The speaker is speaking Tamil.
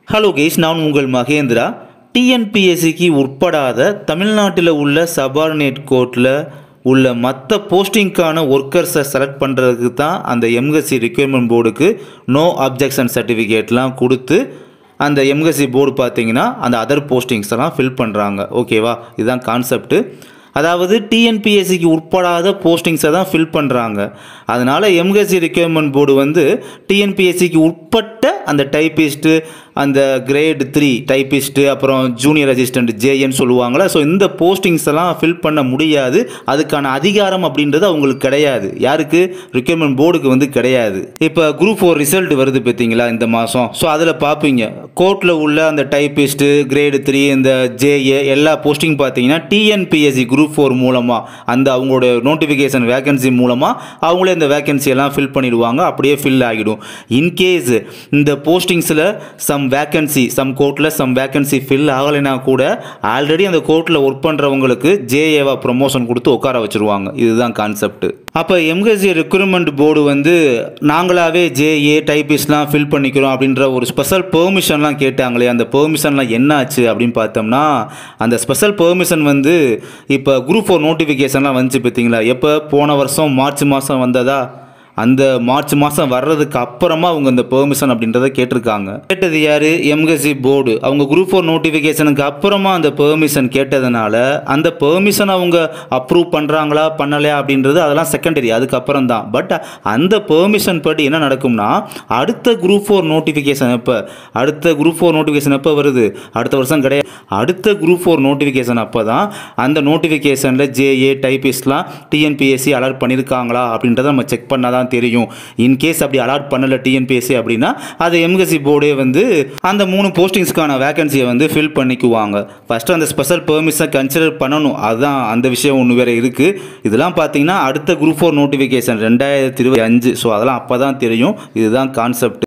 ஹலோ கேஸ் நான் உங்கள் மகேந்திரா டிஎன்பிஎஸ்சிக்கு உட்படாத தமிழ்நாட்டில் உள்ள சபார்டினேட் கோர்ட்டில் உள்ள மற்ற போஸ்டிங்க்கான ஒர்க்கர்ஸை செலக்ட் பண்ணுறதுக்கு தான் அந்த எம்எஸ்சி ரிக்யர்மெண்ட் போர்டுக்கு நோ அப்ஜெக்ஷன் சர்டிஃபிகேட்லாம் கொடுத்து அந்த எம்எஸ்சி போர்டு பார்த்தீங்கன்னா அந்த அதர் போஸ்டிங்ஸ் எல்லாம் ஃபில் பண்ணுறாங்க ஓகேவா இதுதான் கான்செப்ட்டு அதாவது டிஎன்பிஎஸ்சிக்கு உட்படாத போஸ்டிங்ஸை தான் ஃபில் பண்ணுறாங்க அதனால் எம்எஸ்சி ரிக்யர்மெண்ட் போர்டு வந்து டிஎன்பிஎஸ்சிக்கு உட்பட்ட அந்த டைப்பிஸ்ட்டு அந்த கிரேட் த்ரீ டைப்பிஸ்ட்டு அப்புறம் ஜூனியர் அசிஸ்டண்ட் ஜேஎன்னு சொல்லுவாங்களே ஸோ இந்த போஸ்டிங்ஸ் எல்லாம் ஃபில் பண்ண முடியாது அதுக்கான அதிகாரம் அப்படின்றது அவங்களுக்கு கிடையாது யாருக்கு ரிக்யர்மெண்ட் போர்டுக்கு வந்து கிடையாது இப்போ குரூப் ஃபோர் ரிசல்ட் வருது பார்த்தீங்களா இந்த மாதம் ஸோ அதில் பார்ப்பீங்க கோர்ட்டில் உள்ள அந்த டைப்பிஸ்ட்டு கிரேடு த்ரீ இந்த ஜேஏ எல்லா போஸ்டிங் பார்த்தீங்கன்னா டிஎன்பிஎஸ்சி குரூப் ஃபோர் மூலமாக அந்த அவங்களோட நோட்டிஃபிகேஷன் வேகன்சி மூலமாக அவங்களே இந்த வேகன்சி எல்லாம் ஃபில் பண்ணிடுவாங்க அப்படியே ஃபில் ஆகிடும் இன்கேஸ் இந்த போஸ்டிங்ஸில் சம் வேக்கன்சி சம் கோர்ட்டில் சம் வேக்கன்சி ஃபில் ஆகலைனா கூட ஆல்ரெடி அந்த கோர்ட்டில் ஒர்க் பண்ணுறவங்களுக்கு ஜேஏவா ப்ரொமோஷன் கொடுத்து உட்கார வச்சுருவாங்க இதுதான் கான்செப்ட் அப்போ எம்கேசி ரெக்ரூட்மெண்ட் போர்டு வந்து நாங்களாவே ஜேஏ டைப்பிஸ்ட்லாம் ஃபில் பண்ணிக்கிறோம் அப்படின்ற ஒரு ஸ்பெஷல் பெர்மிஷன்லாம் கேட்டாங்களே அந்த பெர்மிஷன்லாம் என்னாச்சு அப்படின்னு பார்த்தோம்னா அந்த ஸ்பெஷல் பெர்மிஷன் வந்து இப்போ குரூப் ஃபோர் நோட்டிஃபிகேஷன்லாம் வந்துச்சு பார்த்தீங்களா எப்போ போன வருஷம் மார்ச் மாதம் வந்ததா அந்த மார்ச் மாதம் வர்றதுக்கு அப்புறமா அவங்க இந்த பெர்மிஷன் அப்படின்றத கேட்டிருக்காங்க கேட்டது யார் எம்கசி போர்டு அவங்க குரூப் ஃபோர் நோட்டிஃபிகேஷனுக்கு அப்புறமா அந்த பெர்மிஷன் கேட்டதுனால அந்த பெர்மிஷன் அவங்க அப்ரூவ் பண்ணுறாங்களா பண்ணலையா அப்படின்றது அதெல்லாம் செகண்டரி அதுக்கப்புறம் தான் பட் அந்த பெர்மிஷன் படி என்ன நடக்கும்னா அடுத்த குரூப் ஃபோர் நோட்டிஃபிகேஷன் எப்போ அடுத்த குரூப் ஃபோர் நோட்டிஃபிகேஷன் எப்போ வருது அடுத்த வருஷம் கிடையாது அடுத்த குரூப் ஃபோர் நோட்டிஃபிகேஷன் அப்போ தான் அந்த நோட்டிஃபிகேஷனில் ஜேஏ டைபிஸ்ட்லாம் டிஎன்பிஎஸ்சி அலர்ட் பண்ணியிருக்காங்களா அப்படின்றத நம்ம செக் பண்ணால் தான் தெரியும் இன்கேஸ் அப்படி அலாட் பண்ணல டிஎன்பிஎஸ்சி அப்படின்னா அது எம்கசி போர்டே வந்து அந்த மூணு போஸ்டிங்ஸ்க்கான வேகன்சியை வந்து ஃபில் பண்ணிக்குவாங்க ஃபஸ்ட்டு அந்த ஸ்பெஷல் பெர்மிஷன் கன்சிடர் பண்ணணும் அதுதான் அந்த விஷயம் ஒன்று வேறு இருக்குது இதெல்லாம் பார்த்தீங்கன்னா அடுத்த குரூப் ஃபோர் நோட்டிஃபிகேஷன் ரெண்டாயிரத்தி இருபத்தி அஞ்சு ஸோ அதெல்லாம் அப்போ தான் தெரியும் இதுதான் கான்செப்ட்